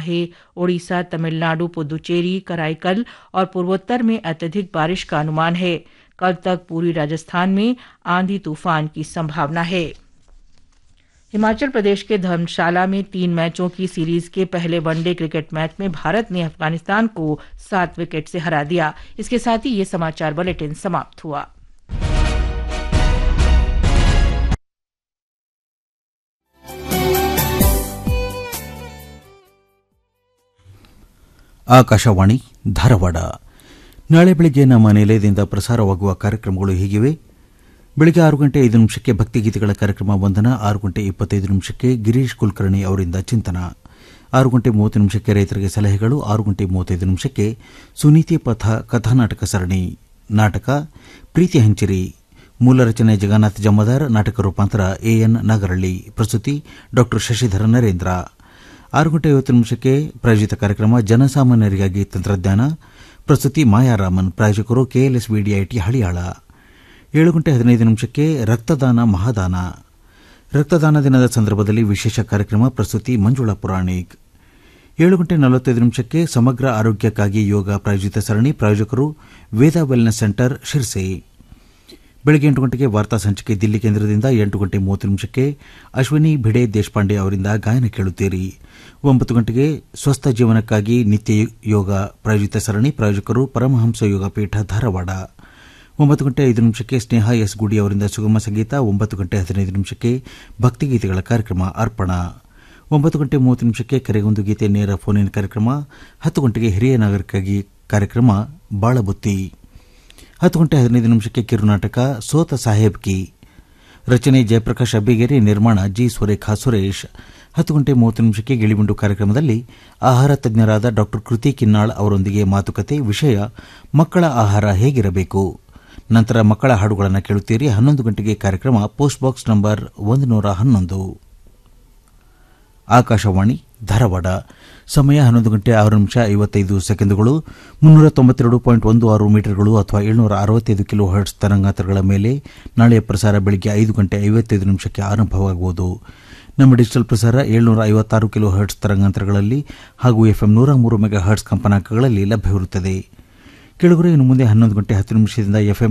है ओडिशा तमिलनाडु पुदुचेरी कराईकल और पूर्वोत्तर में अत्यधिक बारिश का अनुमान है कल तक पूरी राजस्थान में आंधी तूफान की संभावना है हिमाचल प्रदेश के धर्मशाला में तीन मैचों की सीरीज के पहले वनडे क्रिकेट मैच में भारत ने अफगानिस्तान को सात विकेट से हरा दिया इसके साथ ही ये समाचार बुलेटिन समाप्त हुआ ಆಕಾಶವಾಣಿ ಧಾರವಾಡ ನಾಳೆ ಬೆಳಿಗ್ಗೆ ನಮ್ಮ ನಿಲಯದಿಂದ ಪ್ರಸಾರವಾಗುವ ಕಾರ್ಯಕ್ರಮಗಳು ಹೀಗಿವೆ ಬೆಳಿಗ್ಗೆ ಆರು ಗಂಟೆ ಐದು ನಿಮಿಷಕ್ಕೆ ಭಕ್ತಿಗೀತೆಗಳ ಕಾರ್ಯಕ್ರಮ ವಂದನ ಆರು ಗಂಟೆ ಇಪ್ಪತ್ತೈದು ನಿಮಿಷಕ್ಕೆ ಗಿರೀಶ್ ಕುಲಕರ್ಣಿ ಅವರಿಂದ ಚಿಂತನ ಆರು ಗಂಟೆ ಮೂವತ್ತು ನಿಮಿಷಕ್ಕೆ ರೈತರಿಗೆ ಸಲಹೆಗಳು ಆರು ಗಂಟೆ ಮೂವತ್ತೈದು ನಿಮಿಷಕ್ಕೆ ಸುನೀತಿ ಪಥ ಕಥಾನಾಟಕ ಸರಣಿ ನಾಟಕ ಪ್ರೀತಿ ಹಂಚಿರಿ ಮೂಲ ರಚನೆ ಜಗನ್ನಾಥ ಜಮ್ಮದಾರ್ ನಾಟಕ ರೂಪಾಂತರ ಎಎನ್ ನಾಗರಳ್ಳಿ ಪ್ರಸ್ತುತಿ ಡಾ ಶಶಿಧರ ನರೇಂದ್ರ ಆರು ಗಂಟೆ ಐವತ್ತು ನಿಮಿಷಕ್ಕೆ ಪ್ರಾಯೋಜಿತ ಕಾರ್ಯಕ್ರಮ ಜನಸಾಮಾನ್ಯರಿಗಾಗಿ ತಂತ್ರಜ್ಞಾನ ಪ್ರಸ್ತುತಿ ಮಾಯಾರಾಮನ್ ಪ್ರಾಯೋಜಕರು ಕೆಎಲ್ಎಸ್ ವಿಡಿಐಟಿ ಹಳಿಯಾಳ ಏಳು ಗಂಟೆ ಹದಿನೈದು ನಿಮಿಷಕ್ಕೆ ರಕ್ತದಾನ ಮಹಾದಾನ ರಕ್ತದಾನ ದಿನದ ಸಂದರ್ಭದಲ್ಲಿ ವಿಶೇಷ ಕಾರ್ಯಕ್ರಮ ಪ್ರಸ್ತುತಿ ಮಂಜುಳಾ ಪುರಾಣಿಕ್ ಏಳು ಗಂಟೆ ನಲವತ್ತೈದು ನಿಮಿಷಕ್ಕೆ ಸಮಗ್ರ ಆರೋಗ್ಯಕ್ಕಾಗಿ ಯೋಗ ಪ್ರಾಯೋಜಿತ ಸರಣಿ ಪ್ರಾಯೋಜಕರು ವೇದ ವೆಲ್ನೆಸ್ ಸೆಂಟರ್ ಶಿರ್ಸೆ ಬೆಳಗ್ಗೆ ಎಂಟು ಗಂಟೆಗೆ ವಾರ್ತಾ ಸಂಚಿಕೆ ದಿಲ್ಲಿ ಕೇಂದ್ರದಿಂದ ಎಂಟು ಗಂಟೆ ಮೂವತ್ತು ನಿಮಿಷಕ್ಕೆ ಅಶ್ವಿನಿ ಭಿಡೆ ದೇಶಪಾಂಡೆ ಅವರಿಂದ ಗಾಯನ ಕೇಳುತ್ತೀರಿ ಒಂಬತ್ತು ಗಂಟೆಗೆ ಸ್ವಸ್ಥ ಜೀವನಕ್ಕಾಗಿ ನಿತ್ಯ ಯೋಗ ಪ್ರಾಯೋಜಿತ ಸರಣಿ ಪ್ರಾಯೋಜಕರು ಪರಮಹಂಸ ಯೋಗ ಪೀಠ ಧಾರವಾಡ ಒಂಬತ್ತು ಗಂಟೆ ಐದು ನಿಮಿಷಕ್ಕೆ ಸ್ನೇಹ ಎಸ್ ಗುಡಿ ಅವರಿಂದ ಸುಗಮ ಸಂಗೀತ ಒಂಬತ್ತು ಗಂಟೆ ಹದಿನೈದು ನಿಮಿಷಕ್ಕೆ ಭಕ್ತಿಗೀತೆಗಳ ಕಾರ್ಯಕ್ರಮ ಅರ್ಪಣ ಒಂಬತ್ತು ಗಂಟೆ ಮೂವತ್ತು ನಿಮಿಷಕ್ಕೆ ಕರೆಗೊಂದು ಗೀತೆ ನೇರ ಫೋನ್ ಇನ್ ಕಾರ್ಯಕ್ರಮ ಹತ್ತು ಗಂಟೆಗೆ ಹಿರಿಯ ನಾಗರಿಕಾಗಿ ಕಾರ್ಯಕ್ರಮ ಬಾಳಬುತ್ತಿ ಹತ್ತು ಗಂಟೆ ಹದಿನೈದು ನಿಮಿಷಕ್ಕೆ ಕಿರುನಾಟಕ ಸೋತ ಸಾಹೇಬ್ ಕಿ ರಚನೆ ಜಯಪ್ರಕಾಶ್ ಅಬ್ಬಿಗೇರಿ ನಿರ್ಮಾಣ ಜಿ ಸುರೇಖಾ ಸುರೇಶ್ ಹತ್ತು ಗಂಟೆ ಮೂವತ್ತು ನಿಮಿಷಕ್ಕೆ ಗಿಳಿಬಿಂಡು ಕಾರ್ಯಕ್ರಮದಲ್ಲಿ ಆಹಾರ ತಜ್ಞರಾದ ಡಾ ಕೃತಿ ಕಿನ್ನಾಳ್ ಅವರೊಂದಿಗೆ ಮಾತುಕತೆ ವಿಷಯ ಮಕ್ಕಳ ಆಹಾರ ಹೇಗಿರಬೇಕು ನಂತರ ಮಕ್ಕಳ ಹಾಡುಗಳನ್ನು ಕೇಳುತ್ತೀರಿ ಹನ್ನೊಂದು ಗಂಟೆಗೆ ಕಾರ್ಯಕ್ರಮ ಪೋಸ್ಟ್ ಬಾಕ್ಸ್ ನಂಬರ್ ಒಂದು ನೂರ ಹನ್ನೊಂದು ಆಕಾಶವಾಣಿ ಧಾರವಾಡ ಸಮಯ ಹನ್ನೊಂದು ಗಂಟೆ ಆರು ನಿಮಿಷ ಐವತ್ತೈದು ಸೆಕೆಂಡುಗಳು ಮುನ್ನೂರ ತೊಂಬತ್ತೆರಡು ಪಾಯಿಂಟ್ ಒಂದು ಆರು ಮೀಟರ್ಗಳು ಅಥವಾ ಏಳ್ನೂರ ಅರವತ್ತೈದು ಕಿಲೋ ಹರ್ಟ್ಸ್ ತರಂಗಾಂತರಗಳ ಮೇಲೆ ನಾಳೆಯ ಪ್ರಸಾರ ಬೆಳಗ್ಗೆ ಐದು ಗಂಟೆ ಐವತ್ತೈದು ನಿಮಿಷಕ್ಕೆ ಆರಂಭವಾಗುವುದು ನಮ್ಮ ಡಿಜಿಟಲ್ ಪ್ರಸಾರ ಏಳ್ನೂರ ಐವತ್ತಾರು ಕಿಲೋ ಹರ್ಟ್ಸ್ ತರಂಗಾಂತರಗಳಲ್ಲಿ ಹಾಗೂ ಎಫ್ಎಂ ನೂರ ಮೂರು ಮೆಗಾ ಹರ್ಟ್ಸ್ ಕಂಪನಾಂಕಗಳಲ್ಲಿ ಲಭ್ಯವಿರುತ್ತದೆ ಕೆಳಗರೆ ಇನ್ನು ಮುಂದೆ ಹನ್ನೊಂದು ಗಂಟೆ ಹತ್ತು ನಿಮಿಷದಿಂದ ಎಫ್ಎಂ